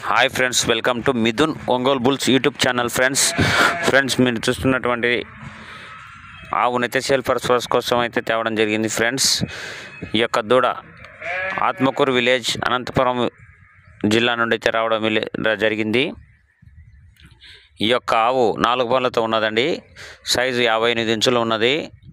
hi friends welcome to Mithun Ongole bulls YouTube channel friends friends మీరు చూస్తున్నటువంటి ఆవునైతే sale purpose కోసం అయితే తేవడం జరిగింది ఫ్రెండ్స్ ఈ యొక్క దూడ ఆత్మకూరు విలేజ్ అనంతపురం జిల్లా నుండి అయితే రావడం విలే- ర- జరిగింది ఈ యొక్క ఆవు నాలుగు పళ్ళతో ఉన్నదండి సైజు యాభై ఎనిమిది ఇంచులు ఉన్నది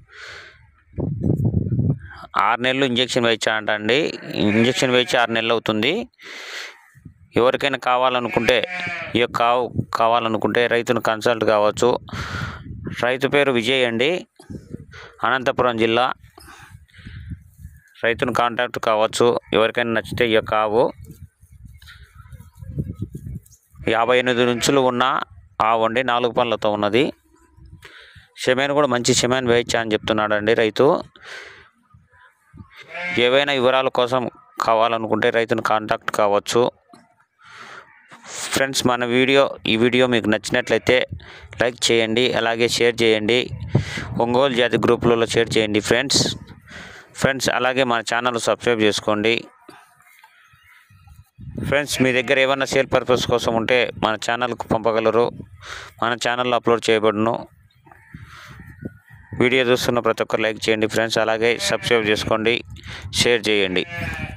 ఆరు నెలలు ఇంజక్షన్ వేయించాలంట అండి ఇంజక్షన్ వేయించి ఆరు నెలలు అవుతుంది ఎవరికైనా కావాలనుకుంటే ఈ యొక్క ఆవు కావాలనుకుంటే రైతును కన్సల్ట్ కావచ్చు రైతు పేరు విజయ్ అండి అనంతపురం జిల్లా రైతును కాంటాక్ట్ కావచ్చు ఎవరికైనా నచ్చితే ఈ యొక్క ఆవు యాభై ఎనిమిది నుంచులు ఉన్న ఆవు అండి నాలుగు పళ్ళతో ఉన్నది షెమెన్ కూడా మంచి షెమెన్ వేయించా అని చెప్తున్నాడండి రైతు ఏవైనా వివరాల కోసం కావాలనుకుంటే రైతును కాంటాక్ట్ కావచ్చు ఫ్రెండ్స్ మన వీడియో ఈ వీడియో మీకు నచ్చినట్లయితే లైక్ చేయండి అలాగే షేర్ చేయండి ఒంగోలు జాతి గ్రూపులలో షేర్ చేయండి ఫ్రెండ్స్ ఫ్రెండ్స్ అలాగే మన ఛానల్ సబ్స్క్రైబ్ చేసుకోండి ఫ్రెండ్స్ మీ దగ్గర ఏమైనా సేల్ పర్పస్ కోసం ఉంటే మన ఛానల్కు పంపగలరు మన ఛానల్లో అప్లోడ్ చేయబడును వీడియో చూస్తున్న ప్రతి ఒక్కరు లైక్ చేయండి ఫ్రెండ్స్ అలాగే సబ్స్క్రైబ్ చేసుకోండి షేర్ చేయండి